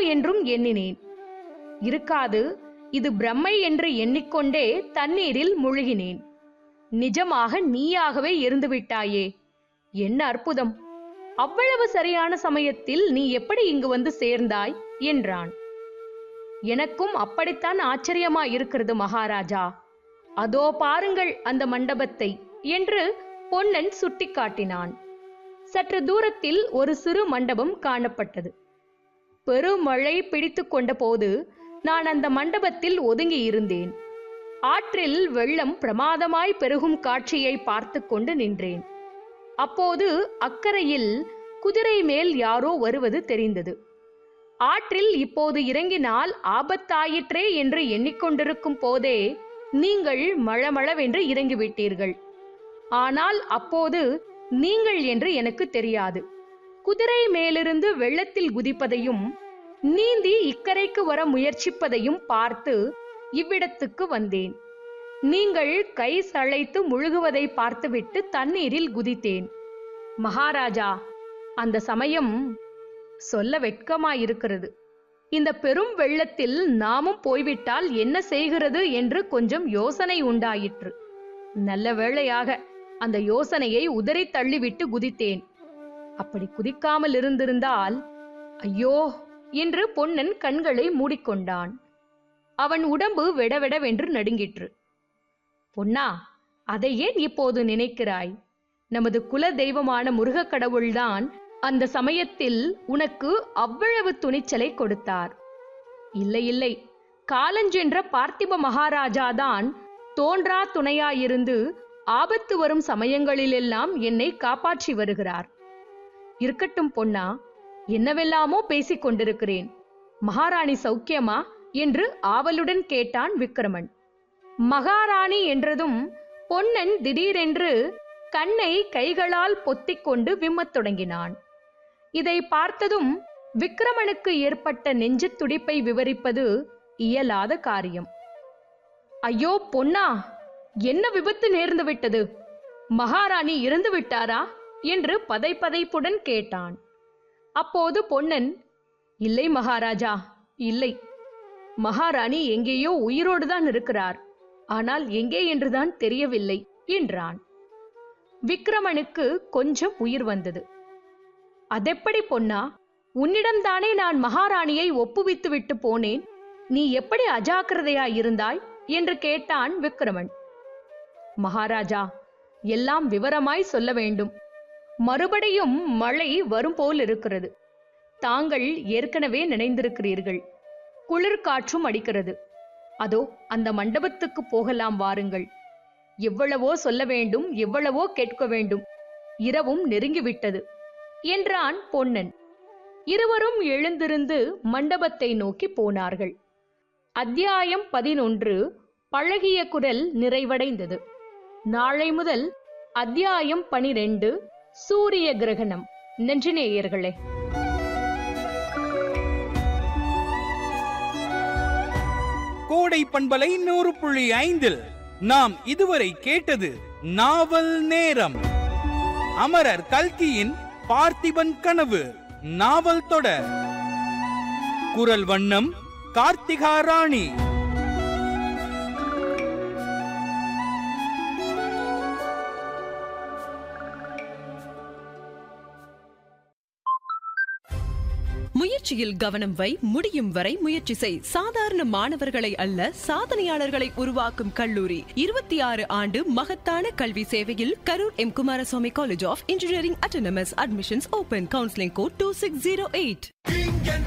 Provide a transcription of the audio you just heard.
என்றும் எண்ணினேன் இருக்காது இது பிரம்மை என்று எண்ணிக்கொண்டே தண்ணீரில் முழுகினேன் நிஜமாக நீயாகவே இருந்துவிட்டாயே என்ன அற்புதம் அவ்வளவு சரியான சமயத்தில் நீ எப்படி இங்கு வந்து சேர்ந்தாய் என்றான் எனக்கும் அப்படித்தான் ஆச்சரியமா இருக்கிறது மகாராஜா அதோ பாருங்கள் அந்த மண்டபத்தை என்று பொன்னன் சுட்டிக்காட்டினான் சற்று தூரத்தில் ஒரு சிறு மண்டபம் காணப்பட்டது பெருமழை பிடித்து கொண்ட போது நான் அந்த மண்டபத்தில் ஒதுங்கி இருந்தேன் ஆற்றில் வெள்ளம் பிரமாதமாய் பெருகும் காட்சியை பார்த்து கொண்டு நின்றேன் அப்போது அக்கறையில் குதிரை மேல் யாரோ வருவது தெரிந்தது ஆற்றில் இப்போது இறங்கினால் ஆபத்தாயிற்றே என்று எண்ணிக்கொண்டிருக்கும் போதே நீங்கள் மளமளவென்று இறங்கிவிட்டீர்கள் ஆனால் அப்போது நீங்கள் என்று எனக்கு தெரியாது குதிரை மேலிருந்து வெள்ளத்தில் குதிப்பதையும் நீந்தி இக்கரைக்கு வர முயற்சிப்பதையும் பார்த்து இவ்விடத்துக்கு வந்தேன் நீங்கள் கை சளைத்து முழுகுவதை பார்த்துவிட்டு தண்ணீரில் குதித்தேன் மகாராஜா அந்த சமயம் சொல்ல வெட்கமாயிருக்கிறது இந்த பெரும் வெள்ளத்தில் நாமும் போய்விட்டால் என்ன செய்கிறது என்று கொஞ்சம் யோசனை உண்டாயிற்று நல்ல வேளையாக அந்த யோசனையை உதறி தள்ளிவிட்டு குதித்தேன் அப்படி குதிக்காமல் இருந்திருந்தால் ஐயோ என்று பொன்னன் கண்களை மூடிக்கொண்டான் அவன் உடம்பு வெடவெடவென்று நடுங்கிற்று பொன்னா அதை ஏன் இப்போது நினைக்கிறாய் நமது குல தெய்வமான முருகக் கடவுள்தான் அந்த சமயத்தில் உனக்கு அவ்வளவு துணிச்சலை கொடுத்தார் இல்லை இல்லை காலஞ்சென்ற பார்த்திப மகாராஜாதான் தோன்றா துணையாயிருந்து ஆபத்து வரும் சமயங்களிலெல்லாம் என்னை காப்பாற்றி வருகிறார் இருக்கட்டும் பொன்னா என்னவெல்லாமோ பேசிக் கொண்டிருக்கிறேன் மகாராணி சௌக்கியமா என்று ஆவலுடன் கேட்டான் விக்ரமன் மகாராணி என்றதும் பொன்னன் திடீரென்று கண்ணை கைகளால் பொத்திக் கொண்டு விம்மத் தொடங்கினான் இதை பார்த்ததும் விக்ரமனுக்கு ஏற்பட்ட நெஞ்சுத் துடிப்பை விவரிப்பது இயலாத காரியம் ஐயோ பொன்னா என்ன விபத்து நேர்ந்து விட்டது மகாராணி இறந்து விட்டாரா என்று பதைப்பதைப்புடன் கேட்டான் அப்போது பொன்னன் இல்லை மகாராஜா இல்லை மகாராணி எங்கேயோ உயிரோடுதான் இருக்கிறார் ஆனால் எங்கே என்றுதான் தெரியவில்லை என்றான் விக்ரமனுக்கு கொஞ்சம் உயிர் வந்தது அதெப்படி பொன்னா உன்னிடம்தானே நான் மகாராணியை ஒப்புவித்து விட்டு போனேன் நீ எப்படி அஜாக்கிரதையாய் இருந்தாய் என்று கேட்டான் விக்ரமன் மகாராஜா எல்லாம் விவரமாய் சொல்ல வேண்டும் மறுபடியும் மழை வரும் போல் இருக்கிறது தாங்கள் ஏற்கனவே நினைந்திருக்கிறீர்கள் குளிர் காற்றும் அடிக்கிறது அதோ அந்த மண்டபத்துக்கு போகலாம் வாருங்கள் எவ்வளவோ சொல்ல வேண்டும் எவ்வளவோ கேட்க வேண்டும் இரவும் நெருங்கிவிட்டது என்றான் பொன்னன் இருவரும் எழுந்திருந்து மண்டபத்தை நோக்கி போனார்கள் அத்தியாயம் பதினொன்று பழகிய குரல் நிறைவடைந்தது நாளை முதல் அத்தியாயம் பனிரெண்டு சூரிய கிரகணம் நெஞ்சினேயர்களே கோடை பண்பலை நூறு புள்ளி ஐந்தில் நாம் இதுவரை கேட்டது நாவல் நேரம் அமரர் கல்கியின் பார்த்திபன் கனவு நாவல் தொடர் குரல் வண்ணம் கார்த்திகா ராணி முயற்சியில் கவனம் வை முடியும் வரை முயற்சி செய் சாதாரண மாணவர்களை அல்ல சாதனையாளர்களை உருவாக்கும் கல்லூரி இருபத்தி ஆறு ஆண்டு மகத்தான கல்வி சேவையில் Karur M Kumaraswamy college of engineering autonomous admissions open counselling code two six zero eight